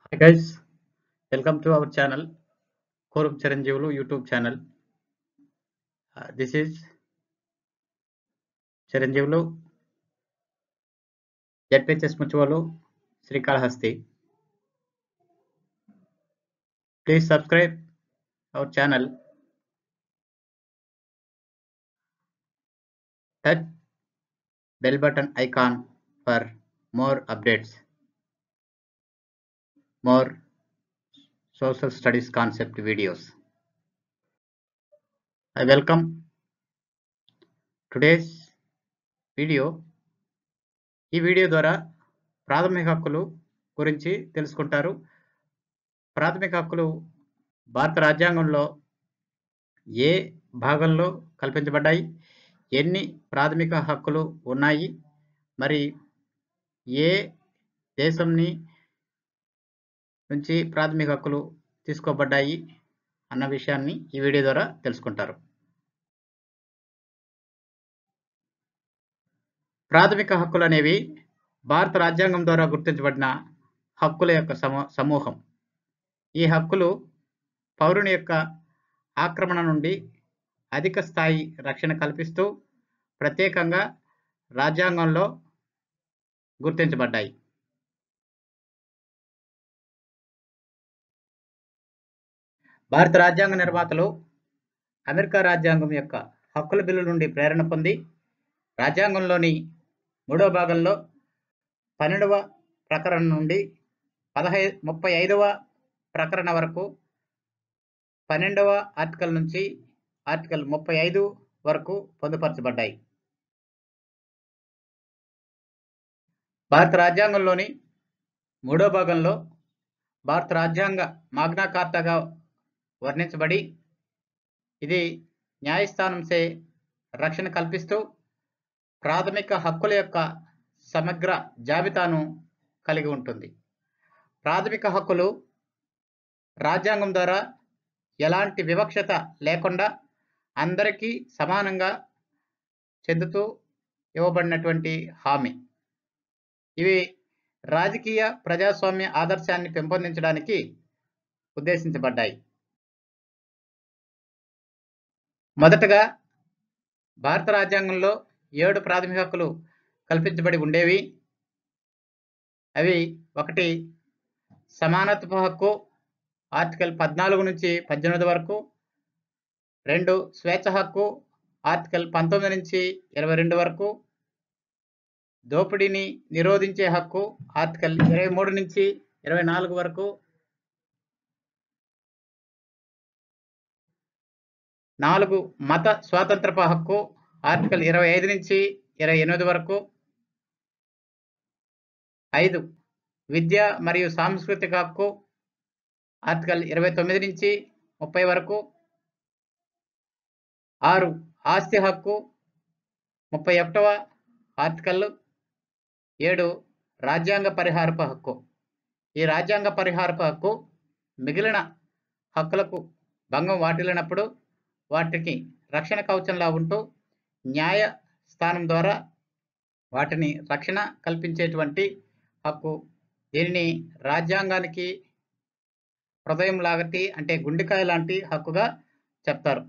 Hi guys, welcome to our channel, Korum Chiranjeevulu YouTube channel. Uh, this is Chiranjeevulu, ZPHS Muchvalu, Srikalahasti. Please subscribe our channel. Touch bell button icon for more updates, more social studies concept videos. I welcome today's video ఈ video ద్వారా ప్రాథమిక హక్కులు గురించి తెలుసుకుంటారు ప్రాథమిక హక్కులు భారత రాజ్యాంగంలో ఏ భాగంలో కల్పించబడ్డాయి ఎన్ని ప్రాథమిక హక్కులు ఉన్నాయి మరి ఏ దేశంని నుంచి ప్రాథమిక హక్కులు తీసుకోబడ్డాయి అన్న విషయాన్ని ఈ వీడియో ద్వారా తెలుసుకుంటారు ప్రాథమిక హక్కులు అనేవి భారత రాజ్యాంగం ద్వారా గుర్తించబడిన హక్కుల యొక్క సమూ సమూహం ఈ హక్కులు పౌరుని యొక్క ఆక్రమణ నుండి అధిక స్థాయి రక్షణ కల్పిస్తూ ప్రత్యేకంగా రాజ్యాంగంలో గుర్తించబడ్డాయి భారత రాజ్యాంగ నిర్మాతలు అమెరికా రాజ్యాంగం యొక్క హక్కుల బిల్లు నుండి ప్రేరణ పొంది రాజ్యాంగంలోని మూడవ భాగంలో పన్నెండవ ప్రకరణ నుండి పదహై ముప్పై ఐదవ ప్రకరణ వరకు పన్నెండవ ఆర్టికల్ నుంచి ఆర్టికల్ ముప్పై ఐదు వరకు పొందుపరచబడ్డాయి భారత రాజ్యాంగంలోని మూడో భాగంలో భారత రాజ్యాంగ మాగ్నా కార్టాగా వర్ణించబడి ఇది న్యాయస్థానంసే రక్షణ కల్పిస్తూ ప్రాథమిక హక్కుల యొక్క సమగ్ర జాబితాను కలిగి ఉంటుంది ప్రాథమిక హక్కులు రాజ్యాంగం ద్వారా ఎలాంటి వివక్షత లేకుండా అందరికీ సమానంగా చెందుతూ ఇవ్వబడినటువంటి హామీ ఇవి రాజకీయ ప్రజాస్వామ్య ఆదర్శాన్ని పెంపొందించడానికి ఉద్దేశించబడ్డాయి మొదటగా భారత రాజ్యాంగంలో ఏడు ప్రాథమిక హక్కులు కల్పించబడి ఉండేవి అవి ఒకటి సమానత్వ హక్కు ఆర్టికల్ పద్నాలుగు నుంచి పద్దెనిమిది వరకు రెండు స్వేచ్ఛ హక్కు ఆర్టికల్ పంతొమ్మిది నుంచి ఇరవై రెండు వరకు దోపిడీని నిరోధించే హక్కు ఆర్టికల్ ఇరవై మూడు నుంచి ఇరవై నాలుగు వరకు నాలుగు మత స్వాతంత్రపు హక్కు ఆర్టికల్ ఇరవై ఐదు నుంచి ఇరవై ఎనిమిది వరకు ఐదు విద్య మరియు సాంస్కృతిక హక్కు ఆర్టికల్ ఇరవై తొమ్మిది నుంచి ముప్పై వరకు ఆరు ఆస్తి హక్కు ముప్పై ఒకటవ ఆర్టికల్ ఏడు రాజ్యాంగ పరిహారపు హక్కు ఈ రాజ్యాంగ పరిహారపు హక్కు మిగిలిన హక్కులకు భంగం వాటిల్లినప్పుడు వాటికి రక్షణ కవచంలా ఉంటూ న్యాయ స్థానం ద్వారా వాటిని రక్షణ కల్పించేటువంటి హక్కు దీనిని రాజ్యాంగానికి హృదయం లాగటి అంటే గుండెకాయ లాంటి హక్కుగా చెప్తారు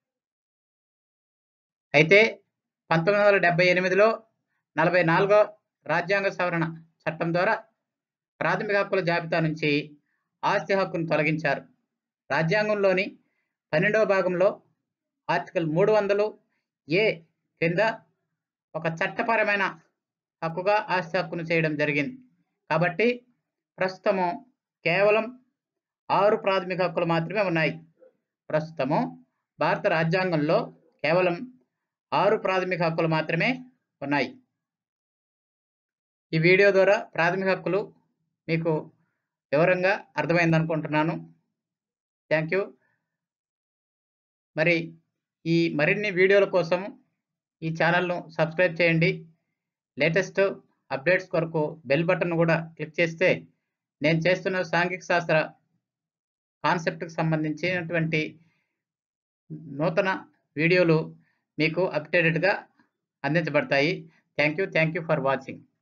అయితే పంతొమ్మిది వందల డెబ్బై ఎనిమిదిలో నలభై నాలుగో రాజ్యాంగ సవరణ చట్టం ద్వారా ప్రాథమిక హక్కుల జాబితా నుంచి ఆస్తి హక్కును తొలగించారు రాజ్యాంగంలోని పన్నెండవ భాగంలో ఆర్టికల్ మూడు వందలు ఏ కింద ఒక చట్టపరమైన హక్కుగా ఆస్తి హక్కును చేయడం జరిగింది కాబట్టి ప్రస్తుతము కేవలం ఆరు ప్రాథమిక హక్కులు మాత్రమే ఉన్నాయి ప్రస్తుతము భారత రాజ్యాంగంలో కేవలం ఆరు ప్రాథమిక హక్కులు మాత్రమే ఉన్నాయి ఈ వీడియో ద్వారా ప్రాథమిక హక్కులు మీకు వివరంగా అర్థమైంది అనుకుంటున్నాను థ్యాంక్ యూ మరి ఈ మరిన్ని వీడియోల కోసం ఈ ఛానల్ను సబ్స్క్రైబ్ చేయండి లేటెస్ట్ అప్డేట్స్ కొరకు బెల్ బటన్ కూడా క్లిక్ చేస్తే నేను చేస్తున్న సాంఘిక శాస్త్ర కాన్సెప్ట్కి సంబంధించినటువంటి నూతన వీడియోలు మీకు అప్డేటెడ్గా అందించబడతాయి thank you thank you for watching